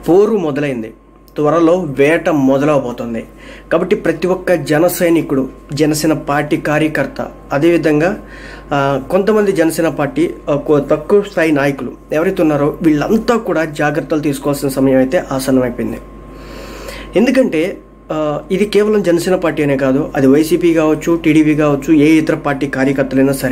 పోరు మొదలైంది త్వరలో వేట మొదలవబోతుంది కాబట్టి ప్రతి ఒక్క జన సైనికుడు జనసేన పార్టీ కార్యకర్త అదేవిధంగా ఆ, కొంతమంది జనసేన పార్టీ ఆ, కొ- తక్కువ స్థాయి నాయకులు ఎవరైతే ఉన్నారో వీళ్ళంతా కూడా జాగ్రత్తలు తీసుకోవాల్సిన సమయం అయితే ఆసన్నమైపోయింది ఎందుకంటే ఆ, ఇది కేవలం జనసేన పార్టీ అనే కాదు అది వైసీపీ కావచ్చు టీడీపీ కావచ్చు ఏ ఇతర పార్టీ కార్యకర్తలైనా సరే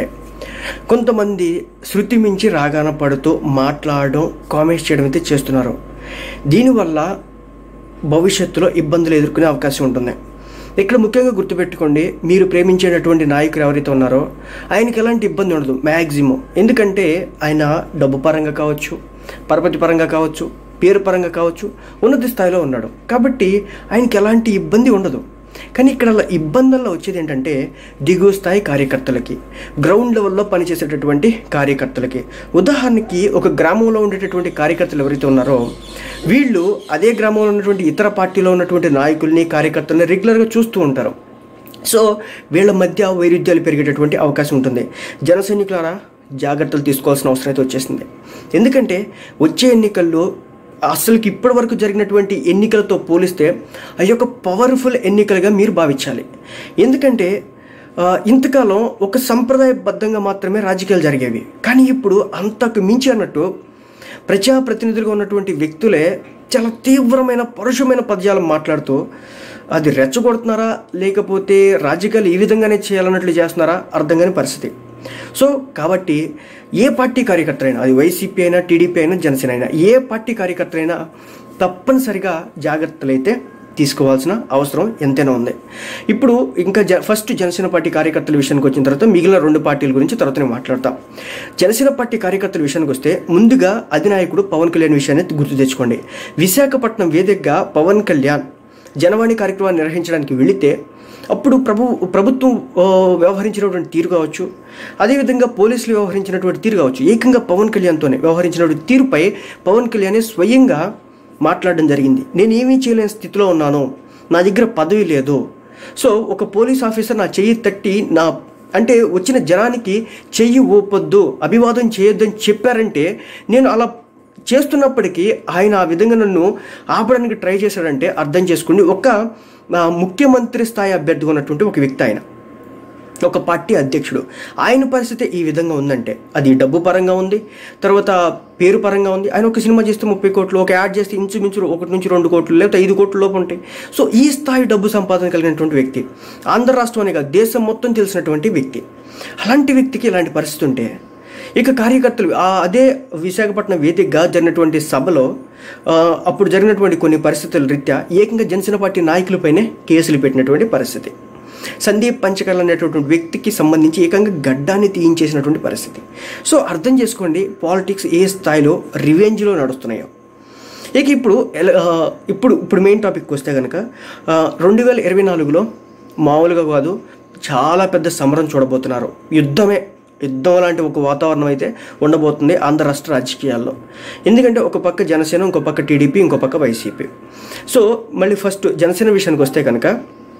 కొంతమంది శృతి మించి రాగాన పడుతూ మాట్లాడడం కామెంట్స్ చేయడం అయితే చేస్తున్నారు దీనివల్ల భవిష్యత్తులో ఇబ్బందులు ఎదుర్కొనే అవకాశం ఉంటుంది ఇక్కడ ముఖ్యంగా గుర్తుపెట్టుకోండి మీరు ప్రేమించేటటువంటి నాయకులు ఎవరైతే ఉన్నారో ఆయనకి ఎలాంటి ఇబ్బంది ఉండదు మ్యాక్సిమం ఎందుకంటే ఆయన డబ్బు పరంగా కావచ్చు పరపతి పరంగా కావచ్చు పేరు పరంగా కావచ్చు ఉన్నత స్థాయిలో ఉన్నాడు కాబట్టి ఆయనకి ఎలాంటి ఇబ్బంది ఉండదు కానీ ఇక్కడ అలా ఇబ్బందుల్లో వచ్చేది ఏంటంటే దిగువ స్థాయి కార్యకర్తలకి గ్రౌండ్ లెవెల్లో పనిచేసేటటువంటి కార్యకర్తలకి ఉదాహరణకి ఒక గ్రామంలో ఉండేటటువంటి కార్యకర్తలు ఎవరైతే ఉన్నారో వీళ్ళు అదే గ్రామంలో ఉన్నటువంటి ఇతర పార్టీలో ఉన్నటువంటి నాయకుల్ని కార్యకర్తల్ని రెగ్యులర్గా చూస్తూ ఉంటారు సో వీళ్ళ మధ్య వైరుధ్యాలు పెరిగేటటువంటి అవకాశం ఉంటుంది జన సైనికులారా జాగ్రత్తలు తీసుకోవాల్సిన అవసరం అయితే వచ్చేసింది ఎందుకంటే వచ్చే ఎన్నికల్లో అసలుకి ఇప్పటి వరకు జరిగినటువంటి ఎన్నికలతో పోలిస్తే అవి ఒక పవర్ఫుల్ ఎన్నికలుగా మీరు భావించాలి ఎందుకంటే ఆ, ఇంతకాలం ఒక సంప్రదాయబద్ధంగా మాత్రమే రాజకీయాలు జరిగేవి కానీ ఇప్పుడు అంతకు మించి అన్నట్టు ప్రజాప్రతినిధులుగా ఉన్నటువంటి వ్యక్తులే చాలా తీవ్రమైన పరుషమైన పద్యాలు మాట్లాడుతూ అది రెచ్చగొడుతున్నారా లేకపోతే రాజకీయాలు ఈ విధంగానే చేయాలన్నట్లు చేస్తున్నారా అర్థం కాని పరిస్థితి సో కాబట్టి ఏ పార్టీ కార్యకర్త అయినా అది వైసీపీ అయినా టీడీపీ అయినా జనసేన అయినా ఏ పార్టీ కార్యకర్త అయినా తప్పనిసరిగా జాగ్రత్తలు అయితే తీసుకోవాల్సిన అవసరం ఎంతైనా ఉంది ఇప్పుడు ఇంకా జ ఫస్ట్ జనసేన పార్టీ కార్యకర్తల విషయానికి వచ్చిన తర్వాత మిగిలిన రెండు పార్టీల గురించి తర్వాత నేను మాట్లాడతాం జనసేన పార్టీ కార్యకర్తల విషయానికి వస్తే ముందుగా అధినాయకుడు పవన్ కళ్యాణ్ విషయాన్ని గుర్తు తెచ్చుకోండి విశాఖపట్నం వేదికగా పవన్ కళ్యాణ్ జనవాణి కార్యక్రమాన్ని నిర్వహించడానికి వెళితే అప్పుడు ప్రభు ప్రభుత్వం ఆ, వ్యవహరించినటువంటి తీరు కావచ్చు అదేవిధంగా పోలీసులు వ్యవహరించినటువంటి తీరు కావచ్చు ఏకంగా పవన్ కళ్యాణ్తోనే వ్యవహరించినటువంటి తీరుపై పవన్ కళ్యాణ్ స్వయంగా మాట్లాడడం జరిగింది నేను ఏమీ చేయలేని స్థితిలో ఉన్నాను నా దగ్గర పదవి లేదు సో ఒక పోలీస్ ఆఫీసర్ నా చెయ్యి తట్టి నా అంటే వచ్చిన జనానికి చెయ్యి ఊపొద్దు అభివాదం చేయొద్దని చెప్పారంటే నేను అలా చేస్తున్నప్పటికీ ఆయన ఆ విధంగా నన్ను ఆపడానికి ట్రై చేశాడంటే అర్థం చేసుకోండి ఒక ఆ, ముఖ్యమంత్రి స్థాయి అభ్యర్థిగా ఉన్నటువంటి ఒక వ్యక్తి ఆయన ఒక పార్టీ అధ్యక్షుడు ఆయన పరిస్థితి ఈ విధంగా ఉందంటే అది డబ్బు పరంగా ఉంది తర్వాత పేరు పరంగా ఉంది ఆయన ఒక సినిమా చేస్తే ముప్పై కోట్లు ఒక యాడ్ చేస్తే ఇంచుమించు ఒకటి నుంచి రెండు కోట్లు లేకపోతే ఐదు కోట్ల లోపు ఉంటాయి సో ఈ స్థాయి డబ్బు సంపాదన కలిగినటువంటి వ్యక్తి ఆంధ్ర రాష్ట్రం కాదు దేశం మొత్తం తెలిసినటువంటి వ్యక్తి అలాంటి వ్యక్తికి ఇలాంటి పరిస్థితి ఉంటే ఇక కార్యకర్తలు ఆ అదే విశాఖపట్నం వేదికగా జరిగినటువంటి సభలో ఆ, అప్పుడు జరిగినటువంటి కొన్ని పరిస్థితుల రీత్యా ఏకంగా జనసేన పార్టీ నాయకులపైనే కేసులు పెట్టినటువంటి పరిస్థితి సందీప్ పంచకల్ అనేటటువంటి వ్యక్తికి సంబంధించి ఏకంగా గడ్డాన్ని తీయించేసినటువంటి పరిస్థితి సో అర్థం చేసుకోండి పాలిటిక్స్ ఏ స్థాయిలో రివెంజ్లో నడుస్తున్నాయో ఇక ఇప్పుడు ఎల- ఆ, ఇప్పుడు ఇప్పుడు మెయిన్ టాపిక్ వస్తే కనుక రెండు వేల ఇరవై నాలుగులో మామూలుగా కాదు చాలా పెద్ద సమరం చూడబోతున్నారు యుద్ధమే యుద్ధం లాంటి ఒక వాతావరణం అయితే ఉండబోతుంది ఆంధ్ర రాష్ట్ర రాజకీయాల్లో ఎందుకంటే ఒక పక్క జనసేన ఇంకో పక్క టీడీపీ ఇంకో పక్క వైసీపీ సో మళ్ళీ ఫస్ట్ జనసేన విషయానికి వస్తే కనుక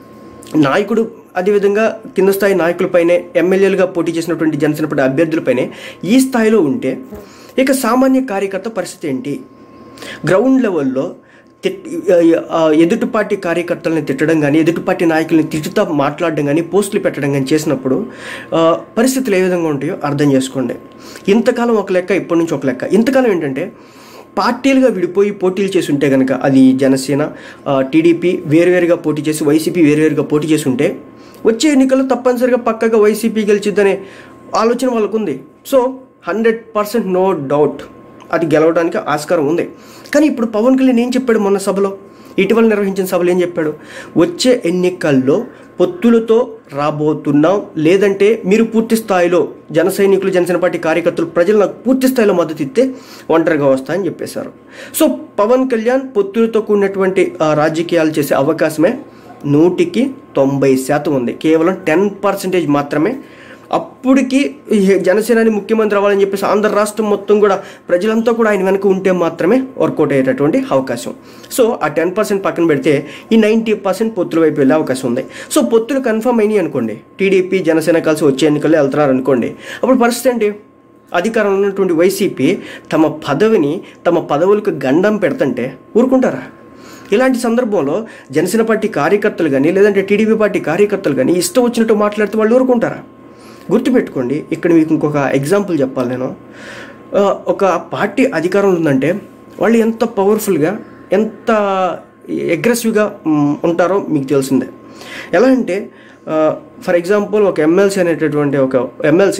నాయకుడు అదేవిధంగా కింద స్థాయి నాయకులపైనే ఎమ్మెల్యేలుగా పోటీ చేసినటువంటి జనసేన పార్టీ అభ్యర్థులపైనే ఈ స్థాయిలో ఉంటే ఇక సామాన్య కార్యకర్త పరిస్థితి ఏంటి గ్రౌండ్ లెవెల్లో తిట్ ఆ, ఎదుటి పార్టీ కార్యకర్తలను తిట్టడం కానీ ఎదుటి పార్టీ నాయకుల్ని తిట్టుతా మాట్లాడడం కానీ పోస్టులు పెట్టడం కానీ చేసినప్పుడు ఆ, పరిస్థితులు ఏ విధంగా ఉంటాయో అర్థం చేసుకోండి ఇంతకాలం ఒక లెక్క ఇప్పటి నుంచి ఒక లెక్క ఇంతకాలం ఏంటంటే పార్టీలుగా విడిపోయి పోటీలు చేసి ఉంటే కనుక అది జనసేన ఆ, టీడీపీ వేరువేరుగా పోటీ చేసి వైసీపీ వేరువేరుగా పోటీ చేసి ఉంటే వచ్చే ఎన్నికల్లో తప్పనిసరిగా పక్కగా వైసీపీ గెలిచిద్దనే ఆలోచన వాళ్ళకు ఉంది so hundred percent no doubt అది గెలవడానికి ఆస్కారం ఉంది కానీ ఇప్పుడు పవన్ కళ్యాణ్ ఏం చెప్పాడు మొన్న సభలో ఇటీవల నిర్వహించిన సభలో ఏం చెప్పాడు వచ్చే ఎన్నికల్లో పొత్తులతో రాబోతున్నాం లేదంటే మీరు పూర్తి స్థాయిలో జన సైనికులు జనసేన పార్టీ కార్యకర్తలు ప్రజలు నాకు పూర్తి స్థాయిలో మద్దతు ఇస్తే ఒంటరిగా వస్తాయని చెప్పేశారు సో పవన్ కళ్యాణ్ పొత్తులతో కూడినటువంటి ఆ, రాజకీయాలు చేసే అవకాశమే నూటికి తొంభై శాతం ఉంది కేవలం టెన్ పర్సెంటేజ్ మాత్రమే అప్పటికి ఈ జనసేనాని ముఖ్యమంత్రి అవ్వాలని చెప్పేసి ఆంధ్ర రాష్ట్రం మొత్తం కూడా ప్రజలంతా కూడా ఆయన వెనక ఉంటే మాత్రమే వర్కౌట్ అయ్యేటటువంటి అవకాశం సో ఆ టెన్ పర్సెంట్ పక్కన పెడితే ఈ నైంటీ పర్సెంట్ పొత్తుల వైపు వెళ్ళే అవకాశం ఉంది సో పొత్తులు కన్ఫర్మ్ అయినాయి అనుకోండి టీడీపీ జనసేన కలిసి వచ్చే ఎన్నికల్లో వెళ్తున్నారు అనుకోండి అప్పుడు పరిస్థితి ఏంటి అధికారంలో ఉన్నటువంటి వైసీపీ తమ పదవిని తమ పదవులకు గండం పెడుతుంటే ఊరుకుంటారా ఇలాంటి సందర్భంలో జనసేన పార్టీ కార్యకర్తలు కానీ లేదంటే టీడీపీ పార్టీ కార్యకర్తలు కానీ ఇష్టం వచ్చినట్టు మాట్లాడితే వాళ్ళు ఊరుకుంటారా గుర్తుపెట్టుకోండి ఇక్కడ మీకు ఇంకొక ఎగ్జాంపుల్ చెప్పాలి నేను ఆ, ఒక పార్టీ అధికారంలో ఉందంటే వాళ్ళు ఎంత పవర్ఫుల్గా ఎంత అగ్రెసివ్గా మ్, ఉంటారో మీకు తెలిసిందే ఎలా అంటే ఫర్ ఎగ్జాంపుల్ ఒక ఎమ్మెల్సీ అనేటటువంటి ఒక ఎమ్మెల్సీ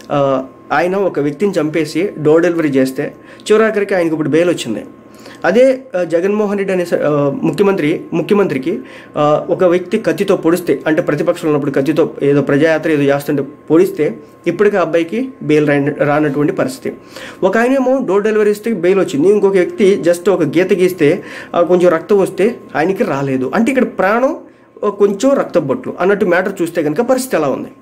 ఆయన ఒక వ్యక్తిని చంపేసి డోర్ డెలివరీ చేస్తే చివరాఖరికి ఆయనకు ఇప్పుడు బెయిల్ వచ్చింది అదే ఆ, జగన్మోహన్ రెడ్డి అనే స- ఆ, ముఖ్యమంత్రి ముఖ్యమంత్రికి ఆ, ఒక వ్యక్తి కత్తితో పొడిస్తే అంటే ప్రతిపక్షంలో ఉన్నప్పుడు కత్తితో ఏదో ప్రజాయాత్ర ఏదో చేస్తుంటే పొడిస్తే ఇప్పటికీ ఆ అబ్బాయికి బెయిల్ రాని రానటువంటి పరిస్థితి ఒక ఆయనేమో డోర్ డెలివరీ ఇస్తే బెయిల్ వచ్చింది ఇంకొక వ్యక్తి జస్ట్ ఒక గీత గీస్తే ఆ, కొంచెం రక్తం వస్తే ఆయనకి రాలేదు అంటే ఇక్కడ ప్రాణం ఆ, కొంచెం రక్తబొట్లు అన్నట్టు మ్యాటర్ చూస్తే కనుక పరిస్థితి ఎలా ఉంది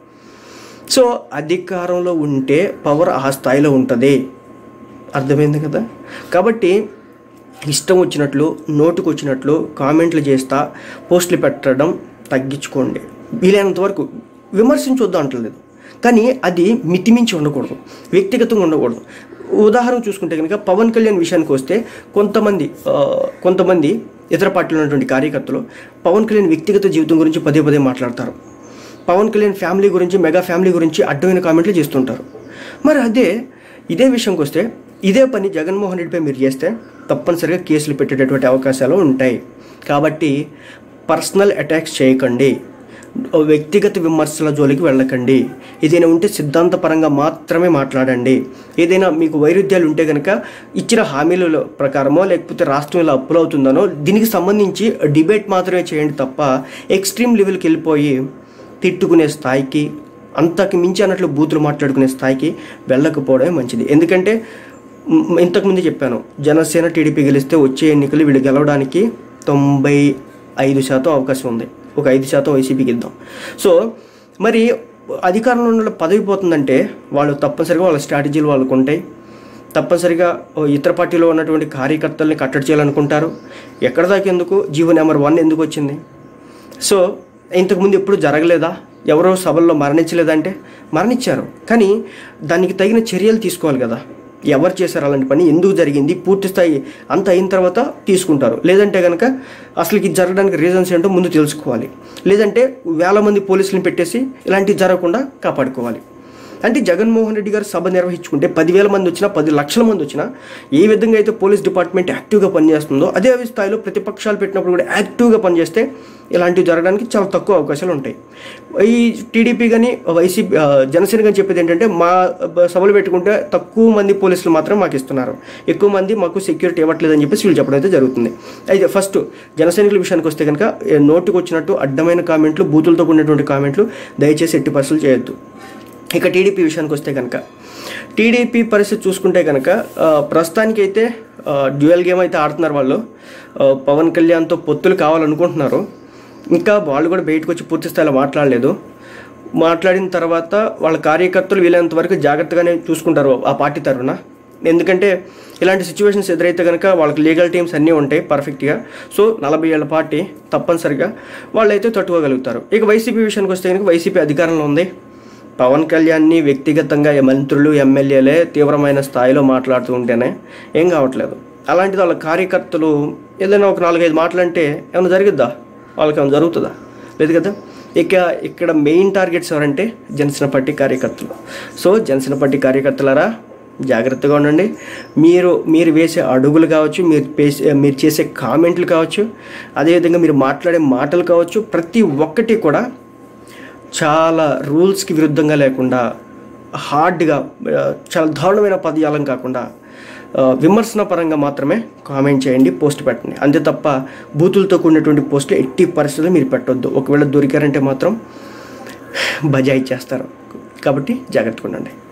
సో అధికారంలో ఉంటే పవర్ ఆ స్థాయిలో ఉంటుంది అర్థమైంది కదా కాబట్టి ఇష్టం వచ్చినట్లు నోటుకు వచ్చినట్లు కామెంట్లు చేస్తా పోస్టులు పెట్టడం తగ్గించుకోండి వీలైనంత వరకు విమర్శించొద్దు అంటలేదు కానీ అది మితిమించి ఉండకూడదు వ్యక్తిగతంగా ఉండకూడదు ఉదాహరణ చూసుకుంటే కనుక పవన్ కళ్యాణ్ విషయానికి వస్తే కొంతమంది ఆ, కొంతమంది ఇతర పార్టీలో ఉన్నటువంటి కార్యకర్తలు పవన్ కళ్యాణ్ వ్యక్తిగత జీవితం గురించి పదే పదే మాట్లాడతారు పవన్ కళ్యాణ్ ఫ్యామిలీ గురించి మెగా ఫ్యామిలీ గురించి అడ్డమైన కామెంట్లు చేస్తుంటారు మరి అదే ఇదే విషయంకి వస్తే ఇదే పని జగన్మోహన్ రెడ్డిపై మీరు చేస్తే తప్పనిసరిగా కేసులు పెట్టేటటువంటి అవకాశాలు ఉంటాయి కాబట్టి పర్సనల్ అటాక్స్ చేయకండి వ్యక్తిగత విమర్శల జోలికి వెళ్ళకండి ఏదైనా ఉంటే సిద్ధాంతపరంగా మాత్రమే మాట్లాడండి ఏదైనా మీకు వైరుధ్యాలు ఉంటే కనుక ఇచ్చిన హామీల ప్రకారమో లేకపోతే రాష్ట్రం ఇలా అప్పులు అవుతుందనో దీనికి సంబంధించి డిబేట్ మాత్రమే చేయండి తప్ప ఎక్స్ట్రీమ్ లెవెల్కి వెళ్ళిపోయి తిట్టుకునే స్థాయికి అంతకు మించి అన్నట్లు బూతులు మాట్లాడుకునే స్థాయికి వెళ్ళకపోవడమే మంచిది ఎందుకంటే మ్, ఇంతకుముందే చెప్పాను జనసేన టీడీపీ గెలిస్తే వచ్చే ఎన్నికలు వీళ్ళు గెలవడానికి తొంభై ఐదు శాతం అవకాశం ఉంది ఒక ఐదు శాతం వైసీపీకి ఇద్దాం సో మరి అధికారంలో ఉన్న వాళ్ళ పదవి పోతుందంటే వాళ్ళు తప్పనిసరిగా వాళ్ళ స్ట్రాటజీలు వాళ్ళకు ఉంటాయి తప్పనిసరిగా ఓ ఇతర పార్టీలో ఉన్నటువంటి కార్యకర్తల్ని కట్టడి చేయాలనుకుంటారు ఎక్కడ దాకా ఎందుకు జీవో నెంబర్ వన్ ఎందుకు వచ్చింది సో ఇంతకుముందు ఎప్పుడు జరగలేదా ఎవరో సభల్లో మరణించలేదంటే మరణించారు కానీ దానికి తగిన చర్యలు తీసుకోవాలి కదా ఎవరు చేశారు అలాంటి పని ఎందుకు జరిగింది పూర్తి స్థాయి అంత అయిన తర్వాత తీసుకుంటారు లేదంటే కనుక అసలు ఇది జరగడానికి రీజన్స్ ఏంటో ముందు తెలుసుకోవాలి లేదంటే వేల మంది పోలీసులను పెట్టేసి ఇలాంటివి జరగకుండా కాపాడుకోవాలి అంటే జగన్మోహన్ రెడ్డి గారు సభ నిర్వహించుకుంటే పదివేల మంది వచ్చినా పది లక్షల మంది వచ్చినా ఏ విధంగా అయితే పోలీస్ డిపార్ట్మెంట్ యాక్టివ్గా పనిచేస్తుందో అదే స్థాయిలో ప్రతిపక్షాలు పెట్టినప్పుడు కూడా యాక్టివ్గా పనిచేస్తే ఇలాంటివి జరగడానికి చాలా తక్కువ అవకాశాలు ఉంటాయి ఈ టీడీపీ కానీ వైసీపీ ఆ, జనసేన కానీ చెప్పేది ఏంటంటే మా బ- సభలు పెట్టుకుంటే తక్కువ మంది పోలీసులు మాత్రం మాకు ఇస్తున్నారు ఎక్కువ మంది మాకు సెక్యూరిటీ ఇవ్వట్లేదని చెప్పేసి వీళ్ళు చెప్పడం అయితే జరుగుతుంది అయితే ఫస్ట్ జనసైనికుల విషయానికి వస్తే కనుక ఏ, నోటుకు వచ్చినట్టు అడ్డమైన కామెంట్లు బూతులతో కూడినటువంటి కామెంట్లు దయచేసి ఎట్టి పరిస్థితులు చేయొద్దు ఇక టీడీపీ విషయానికి వస్తే కనుక టీడీపీ పరిస్థితి చూసుకుంటే కనుక ఆ, ప్రస్తుతానికైతే ఆ, డ్యూయల్ గేమ్ అయితే ఆడుతున్నారు వాళ్ళు ఆ, పవన్ కళ్యాణ్తో పొత్తులు కావాలనుకుంటున్నారు ఇంకా వాళ్ళు కూడా బయటకు వచ్చి పూర్తి స్థాయిలో మాట్లాడలేదు మాట్లాడిన తర్వాత వాళ్ళ కార్యకర్తలు వీలైనంత వరకు జాగ్రత్తగానే చూసుకుంటారు ఆ పార్టీ తరఫున ఎందుకంటే ఇలాంటి సిచ్యువేషన్స్ ఎదురైతే కనుక వాళ్ళకి లీగల్ టీమ్స్ అన్నీ ఉంటాయి పర్ఫెక్ట్గా సో నలభై ఏళ్ళ పార్టీ తప్పనిసరిగా వాళ్ళైతే తట్టుకోగలుగుతారు ఇక వైసీపీ విషయానికి వస్తే కనుక వైసీపీ అధికారంలో ఉంది పవన్ కళ్యాణ్ని వ్యక్తిగతంగా ఈ మంత్రులు ఎమ్మెల్యేలే తీవ్రమైన స్థాయిలో మాట్లాడుతూ ఉంటేనే ఏం కావట్లేదు అలాంటిది వాళ్ళ కార్యకర్తలు ఏదైనా ఒక నాలుగైదు మాటలంటే ఏమైనా జరిగిద్దా వాళ్ళకి ఏమైనా జరుగుతుందా లేదు కదా ఇక ఇక్కడ మెయిన్ టార్గెట్స్ ఎవరంటే జనసేన పార్టీ కార్యకర్తలు సో జనసేన పార్టీ కార్యకర్తలారా జాగ్రత్తగా ఉండండి మీరు మీరు వేసే అడుగులు కావచ్చు మీరు పేసే మీరు చేసే కామెంట్లు కావచ్చు అదేవిధంగా మీరు మాట్లాడే మాటలు కావచ్చు ప్రతి ఒక్కటి కూడా చాలా రూల్స్కి విరుద్ధంగా లేకుండా హార్డ్గా ఆ, చాలా దారుణమైన పదజాలం కాకుండా ఆ, విమర్శన పరంగా మాత్రమే కామెంట్ చేయండి పోస్ట్ పెట్టండి అంతే తప్ప బూతులతో కూడినటువంటి పోస్టులు ఎట్టి పరిస్థితుల్లో మీరు పెట్టొద్దు ఒకవేళ దొరికారంటే మాత్రం బజాయి చేస్తారు కాబట్టి జాగ్రత్తగా ఉండండి